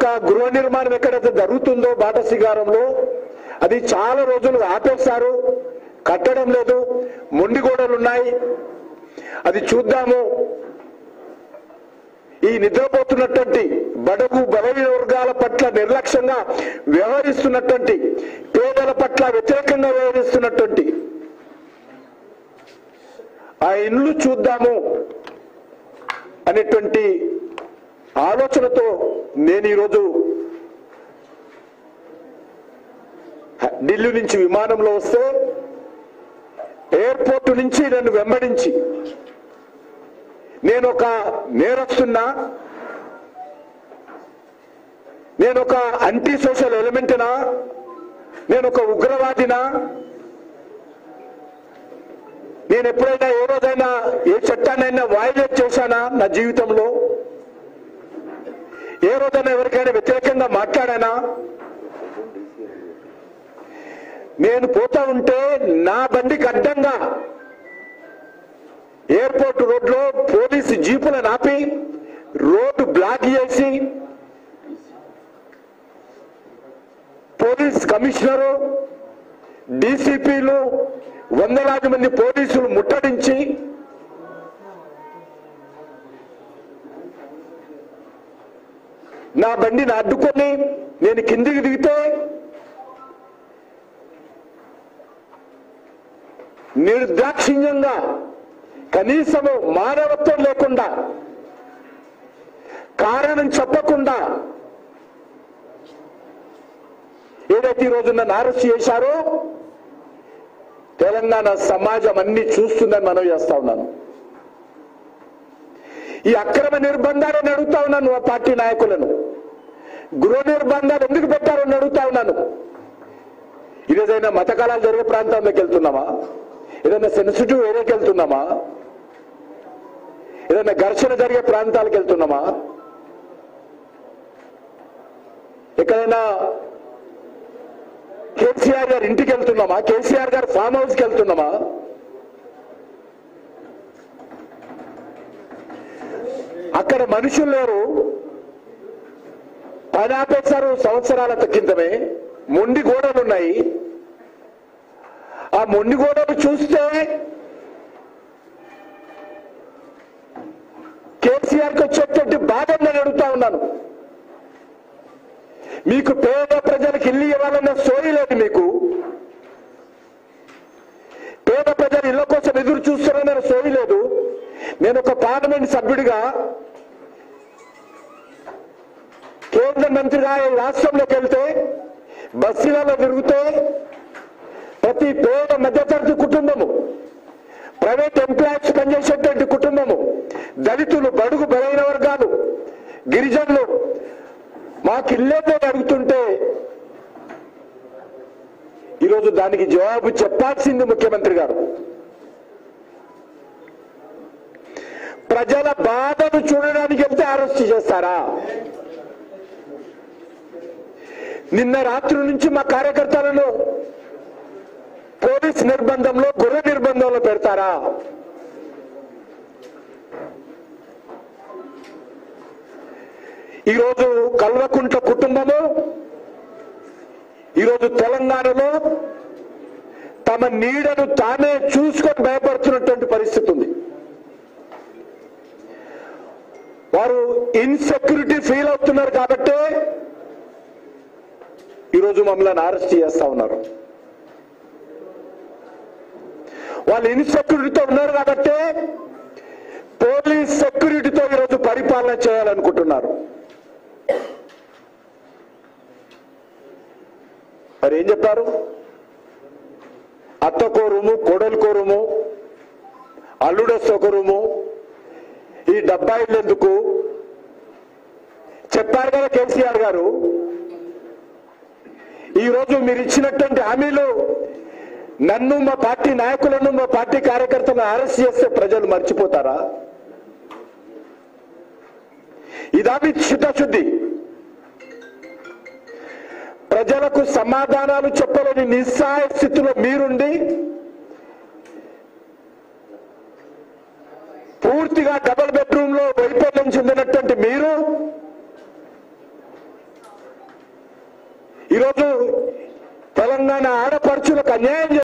గృహ నిర్మాణం ఎక్కడైతే జరుగుతుందో బాట శిగారంలో అది చాలా రోజులు ఆపేశారు కట్టడం లేదు మొండి గోడలు ఉన్నాయి అది చూద్దాము ఈ నిద్రపోతున్నటువంటి బడుగు బలహీన వర్గాల పట్ల నిర్లక్ష్యంగా వ్యవహరిస్తున్నటువంటి పేదల పట్ల వ్యతిరేకంగా వ్యవహరిస్తున్నటువంటి ఆ ఇండ్లు చూద్దాము అనేటువంటి ఆలోచనతో నేను ఈరోజు ఢిల్లీ నుంచి విమానంలో వస్తే ఎయిర్పోర్ట్ నుంచి నన్ను వెంబడించి నేను ఒక నేరస్తున్నా నేను ఒక అంటీ సోషల్ ఎలిమెంట్నా నేను ఒక ఉగ్రవాదినా నేను ఎప్పుడైనా ఏ రోజైనా ఏ చట్టాన్నైనా వైలేట్ చేశానా నా జీవితంలో ఏ రోజైనా ఎవరికైనా వ్యతిరేకంగా మాట్లాడానా నేను పోతా ఉంటే నా బండికి అడ్డంగా ఎయిర్పోర్ట్ రోడ్లో పోలీసు జీపులను ఆపి రోడ్డు బ్లాక్ చేసి పోలీస్ కమిషనరు డీసీపీలు వందలాది మంది పోలీసులు ముట్టడించి నా బండిని అడ్డుకొని నేను కిందికి దిగితే నిర్దాక్షిణ్యంగా కనీసము మానవత్వం లేకుండా కారణం చెప్పకుండా ఏదైతే ఈ రోజు నన్ను అరెస్ట్ చేశారో తెలంగాణ సమాజం అన్ని చూస్తుందని మనం చేస్తా ఉన్నాను ఈ అక్రమ నిర్బంధాలను అడుగుతా ఉన్నాను ఆ పార్టీ నాయకులను గృహ నిర్బంధాలు ఎందుకు పెట్టారని అడుగుతా ఉన్నాను ఇదేదైనా మత కళాలు జరిగే ప్రాంతంలోకి వెళ్తున్నామా ఏదైనా సెన్సిటివ్ ఏరియాకి వెళ్తున్నామా ఏదైనా ఘర్షణ జరిగే ప్రాంతాలకు వెళ్తున్నామా ఎక్కడైనా కేసీఆర్ గారి ఇంటికి వెళ్తున్నామా కేసీఆర్ గారి ఫామ్ హౌస్కి వెళ్తున్నామా అక్కడ మనుషులు లేరు పని ఆపేశారు సంవత్సరాల క్రితమే మొండి గోడలు ఉన్నాయి ఆ మొండి గోడలు చూస్తే కేసీఆర్కి వచ్చేటువంటి బాధను నేను అడుగుతా ఉన్నాను మీకు పేద ప్రజలకు ఇల్లు ఇవ్వాలన్న సోయి లేదు మీకు పేద ప్రజలు ఇళ్ల కోసం ఎదురు చూస్తున్నారన్న సోయి లేదు నేను ఒక పార్లమెంట్ సభ్యుడిగా కేంద్ర మంత్రిగా ఈ రాష్ట్రంలోకి వెళ్తే బస్సులలో తిరిగితే ప్రతి పేద మధ్యతరగతి కుటుంబము ప్రైవేట్ ఎంప్లాయీస్ పనిచేసేటువంటి కుటుంబము దళితులు బడుగు బలైన వర్గాలు గిరిజనులు మాకు ఇల్లేదో అడుగుతుంటే ఈరోజు దానికి జవాబు చెప్పాల్సింది ముఖ్యమంత్రి గారు ప్రజల బాధను చూడడానికి వెళ్తే అరెస్ట్ చేస్తారా నిన్న రాత్రి నుంచి మా కార్యకర్తలను పోలీస్ నిర్బంధంలో గృహ నిర్బంధంలో పెడతారా ఈరోజు కల్వకుంట్ల కుటుంబము ఈరోజు తెలంగాణలో తమ నీడను తానే చూసుకొని భయపడుతున్నటువంటి పరిస్థితి ఉంది వారు ఇన్సెక్యూరిటీ ఫీల్ అవుతున్నారు కాబట్టే ఈరోజు మమ్మల్ని అరెస్ట్ చేస్తా ఉన్నారు వాళ్ళు ఇన్సెక్యూరిటీతో ఉన్నారు కాబట్టే పోలీస్ సెక్యూరిటీతో ఈరోజు పరిపాలన చేయాలనుకుంటున్నారు మరి ఏం చెప్పారు అత్తకో రూము కోడలికో రూము అల్లుడొస్తే ఒక రూము ఈ డబ్బా ఇల్లు ఎందుకు చెప్పారు కదా కేసీఆర్ గారు ఈ రోజు మీరు ఇచ్చినటువంటి హామీలు నన్ను మా పార్టీ నాయకులను మా పార్టీ కార్యకర్తలను అరెస్ట్ చేస్తే ప్రజలు మర్చిపోతారా ఇదా మీ చిత్తశుద్ధి ప్రజలకు సమాధానాలు చెప్పలేని నిస్సహాయ స్థితిలో మీరుండి పూర్తిగా డబుల్ బెడ్రూమ్ లో వైఫల్యం చెందినటువంటి మీరు ఈరోజు తెలంగాణ ఆడపడుచులకు అన్యాయం